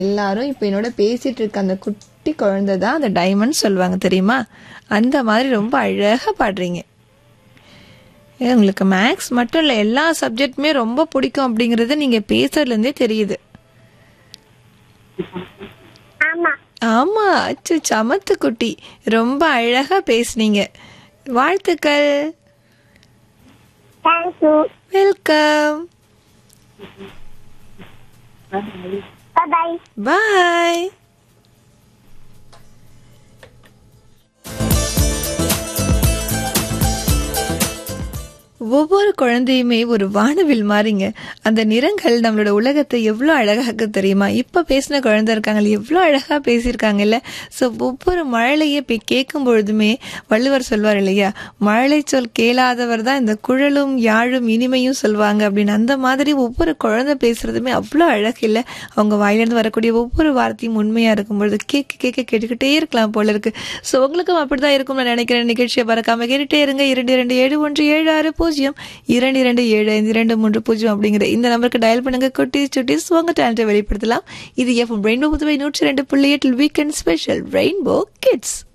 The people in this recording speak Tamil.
எல்லாரும் இப்போ என்னோட பேசிட்டு இருக்க அந்த குட்டி குழந்தை தான் அந்த டைமண்ட் சொல்லுவாங்க தெரியுமா அந்த மாதிரி ரொம்ப அழகா பாடுறீங்க ஏ, உங்களுக்கு மேக்ஸ் மட்டும் இல்லை எல்லா சப்ஜெக்ட்டுமே ரொம்ப பிடிக்கும் அப்படிங்கறது நீங்க பேசுறதுலேருந்தே தெரியுது ஆமா ஆமா அச்சு சமத்து குட்டி ரொம்ப அழகா பேசுனீங்க வாழ்த்துக்கள் தேங்க்யூ வெல்கம் பாய் பாய் ஒவ்வொரு குழந்தையுமே ஒரு வானவில் மாறிங்க அந்த நிறங்கள் நம்மளோட உலகத்தை எவ்வளோ அழகாக தெரியுமா இப்போ பேசின குழந்தை இருக்காங்க எவ்வளோ அழகாக பேசியிருக்காங்கல்ல ஸோ ஒவ்வொரு மழலையை போய் கேட்கும் பொழுதுமே வள்ளுவர் சொல்வார் இல்லையா மழலை சொல் கேளாதவர் தான் இந்த குழலும் யாழும் இனிமையும் சொல்வாங்க அப்படின்னு அந்த மாதிரி ஒவ்வொரு குழந்தை பேசுறதுமே அவ்வளோ அழகு இல்லை அவங்க வாயிலிருந்து வரக்கூடிய ஒவ்வொரு வார்த்தையும் உண்மையாக இருக்கும் பொழுது கேட்க கேட்க கேட்டுக்கிட்டே இருக்கலாம் போல இருக்கு ஸோ உங்களுக்கும் அப்படிதான் இருக்கும் நான் நினைக்கிறேன் நிகழ்ச்சியை பறக்காம கேட்டுட்டே இருங்க இரண்டு இரண்டு ஏழு ஒன்று ஏழு ஆறு பூஜ்ஜியம் இரண்டு இரண்டு ஏழு ஐந்து இரண்டு மூன்று பூஜ்ஜியம் அப்படிங்கிற இந்த நம்பருக்கு டயல் பண்ணுங்க குட்டி சுட்டிஸ் உங்க டேலண்ட்டை வெளிப்படுத்தலாம் இது எஃப் ரெயின்போ புதுவை நூற்றி ரெண்டு புள்ளி எட்டில் வீக்கெண்ட் ஸ்பெஷல் ரெயின்போ கிட்ஸ்